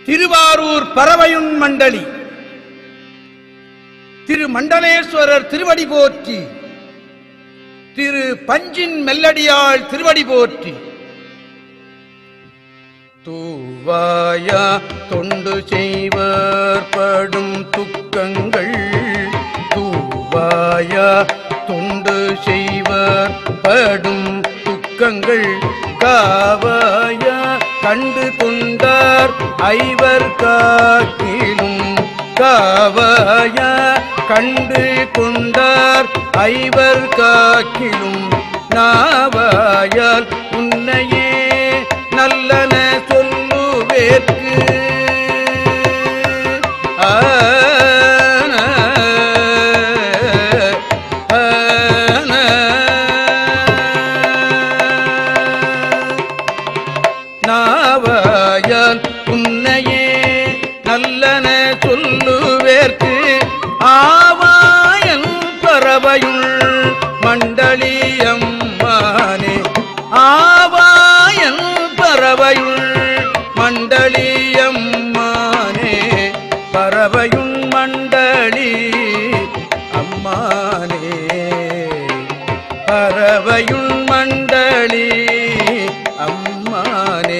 திருவாரூர் பறவையுண் மண்டலி திரு மண்டலேஸ்வரர் திருவடி போற்றி திரு பஞ்சின் மெல்லடியாள் திருவடி போற்றி தூவாயா தொண்டு செய்வர் படும் துக்கங்கள் தூவாயா தொண்டு செய்வர் படும் துக்கங்கள் காவாயா கண்டு கொண்டார் ஐவர் காக்கிலும் காவாயா கண்டு கொண்டார் ஐவர் காக்கிலும் நாவாயால் உன்னையே நல்லன சொல்லுவேற்கு ஆன, ஆன. நாவாயால் உன்னையே நல்லன சொல்லுவேற்கு ஆவாயன் பறவையுள் மண்டலியம்மானே ஆவாயன் பறவையுள் மண்டலியம்மானே பறவையுள் மண்டலி அம்மானே பறவையுள் மண்டலி அம்மானே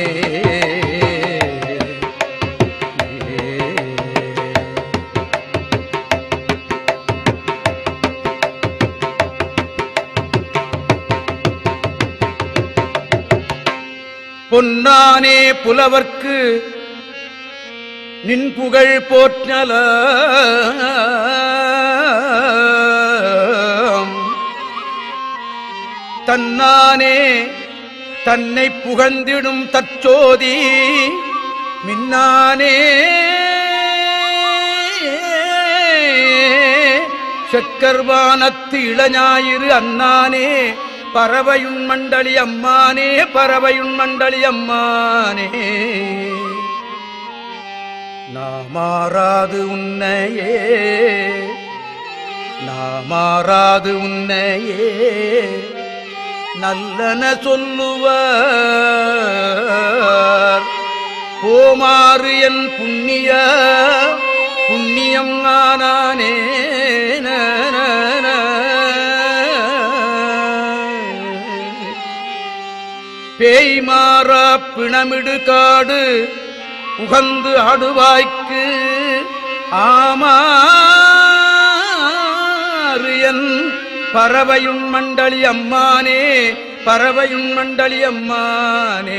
பொன்னானே புலவர்க்கு நின் புகழ் போற்றலாம் தன்னானே தன்னை புகழ்ந்திடும் தற்சோதி மின்னானே செக்கர்வானத்து இளஞாயிறு அண்ணானே பறவையுண் மண்டலி அம்மானே பறவையுண் மண்டலி அம்மானே நாமாறாது உன்னையே நாமாறாது உன்னையே நல்லன சொல்லுவார் போமாறு என் புண்ணிய புண்ணியம் ஆனானே பேய் மாறா பிணமிடு காடு உகந்து ஆடுவாய்க்கு ஆமாறு என் பறவையுண் மண்டலி அம்மானே பறவையுண் மண்டலி அம்மானே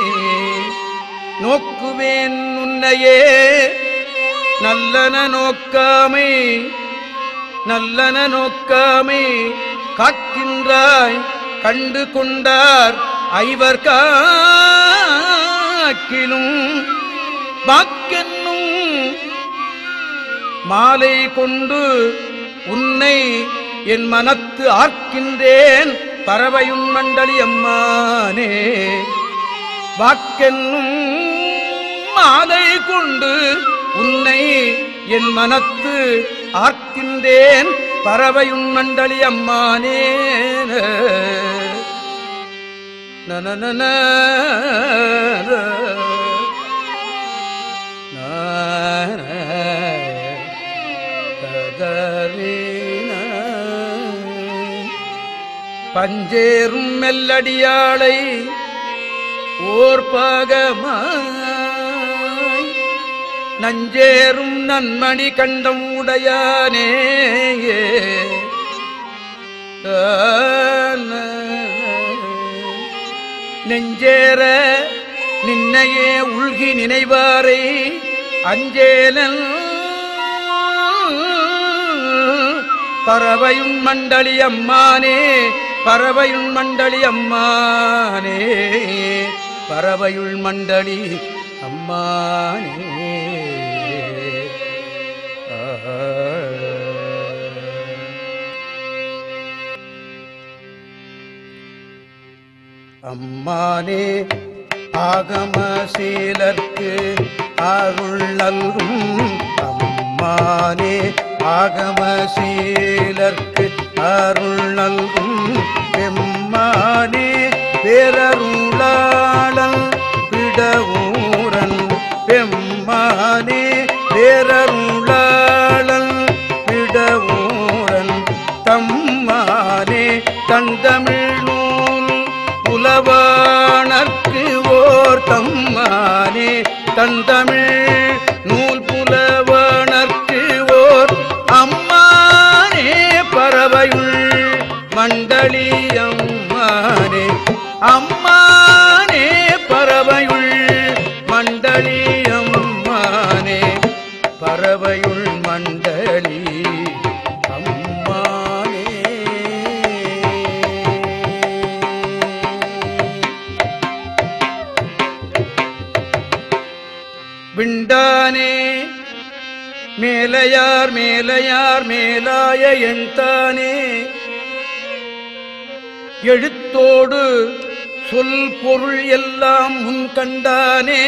நோக்குவேன் உன்னையே நல்லன நோக்காமை நல்லன நோக்காமை காக்கின்றாய் கண்டு கொண்டார் ஐவர் காக்கிலும் வாக்கென்னும் மாலை கொண்டு உன்னை என் மனத்து ஆர்க்கின்றேன் பறவையுன் மண்டலி அம்மானே வாக்கென்னும் மாலை கொண்டு உன்னை என் மனத்து ஆர்க்கின்றேன் பறவையுன் மண்டலி அம்மானே நனநன பஞ்சேரும் மெல்லடியாளை ஓர் பாகமாய் நஞ்சேரும் நன்மணி கண்டம் உடையானே நெஞ்சேர நின்னையே உள்கி நினைவாரை அஞ்சேலன் பறவையுன் மண்டலி அம்மானே பறவையுள் மண்டலி அம்மானே பறவையுள் மண்டலி அம்மானே ஆஹா. அம்மானே ஆகமசீலர்க்கு அருள் நல்கும் அம்மானே ஆகமசீலர்க்கு அருள் நல்கும் பெம்மானே பேரருளாளன் பிடவூரன் பெம்மா அம்மானே தந்தமிழ் நூல் புலவனர்க்கு ஓர் அம்மானே பறவையுள் மண்டலி அம்மானே அம்மானே பறவையுள் மண்டலி அம்மானே பறவையுள் மண்டலி அம்மானே விண்டானே மேலையார் மேலையார் மேலாய எண்தானே எழுத்தோடு சொல் பொருள் எல்லாம் முன் கண்டானே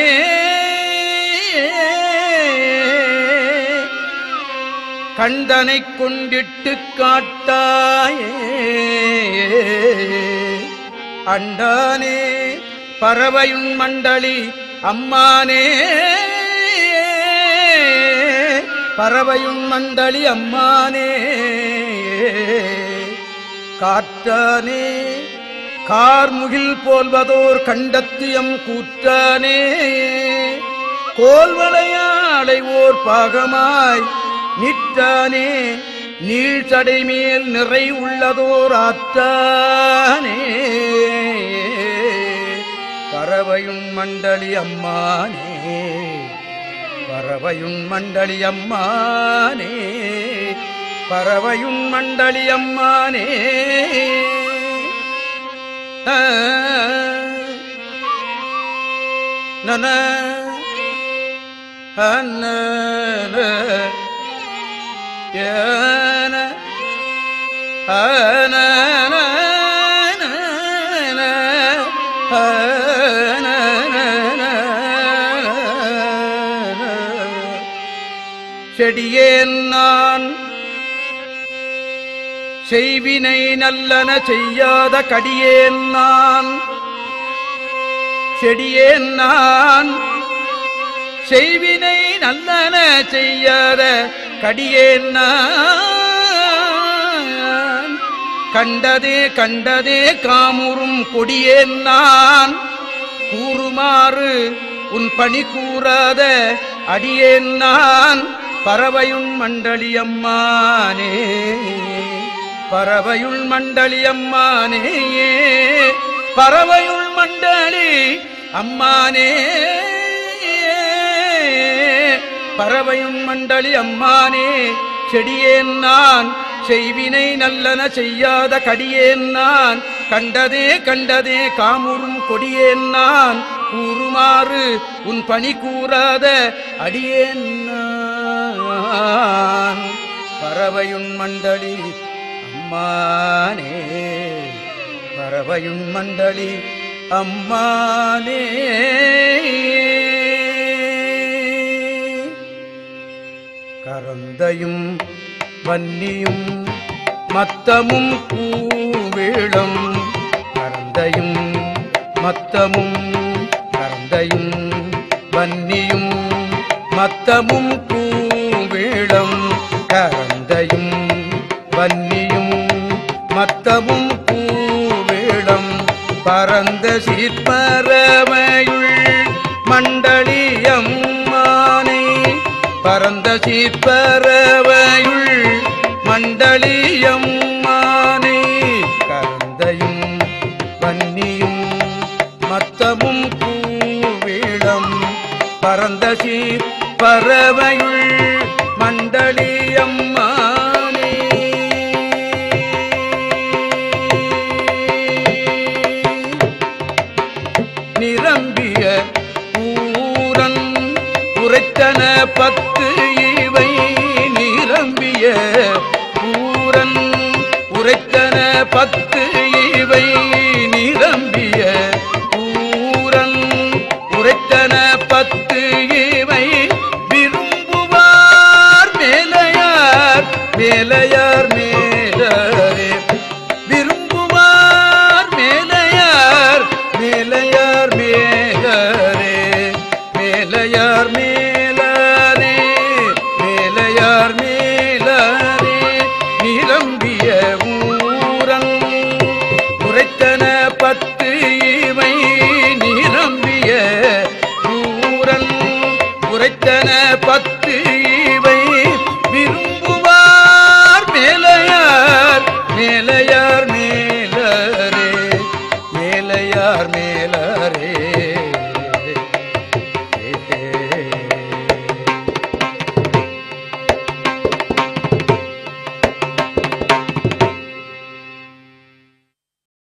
கண்டனைக் கொண்டிட்டு காட்டாயே அண்டானே பறவையுன் மண்டலி அம்மானே பறவையுன் மண்டலி அம்மானே காற்றானே கார்முகில் போல்வதோர் கண்டத்தியம் கூற்றானே கோல்வளையாளை ஓர் பாகமாய் நிற்றானே நீழ்ச்சடை மேல் நிறை உள்ளதோர் ஆற்றானே பறவையும் மண்டலி அம்மானே பறவையும் மண்டலி அம்மானே பறவையும் மண்டலி அம்மானே ஆ, நன அன்ன ஏன ஆன செடியேன் நான் செய்வினை நல்லன செய்யாத கடியேன் நான் செடியேன் நான் செய்வினை நல்லன செய்யாத கடியேன் நான் கண்டதே கண்டதே காமுறும் கொடியேன் நான் கூறுமாறு உன் பணி கூறாத அடியேன் நான் பறவையுள் மண்டலியம்மானே பறவையுள் மண்டலியம்மானே பறவையுள் மண்டலி அம்மானே பறவையும் மண்டலி அம்மானே செடியேன் நான் செய்வினை நல்லன செய்யாத கடியேன் நான் கண்டதே கண்டதே காமுறும் கொடியேன் நான் கூறுமாறு உன் பணி கூறாத அடியேன் நான் பறவையுன் மண்டலி அம்மானே பறவையுன் மண்டலி அம்மானே கரந்தையும் வன்னியும் மத்தமும் பூவிளம் கரந்தையும் மத்தமும் கரந்தையும் வன்னியும் மத்தமும் பூவிளம் கரந்தையும் வன்னியும் மத்தமும் பூவிளம் பரந்த சீர்பறவையுள் மண்டலியம்மானை பரந்த சீர்பறவையுள் மண்டலியம்மானை கரந்தையும் வன்னியும் மத்தமும் பூவிளம் பரந்த சீர்பறவையுள் மண்டலியம்மானே நிரம்பிய பூரன் உரைத்தன பத்து இவை நிரம்பிய பூரன் உரைத்தன பத்து இவை நிரம்பிய பூரன் உரைத்தன பத்து இவை விரும்புவார் மேலையார் மேலையார் மேலரே விரும்புவார் மேலையார் மேலையார் மேலரே மேலையார் மேலரே மேலையார் மேலரே நிரம்பிய ஊரன் உரைத்த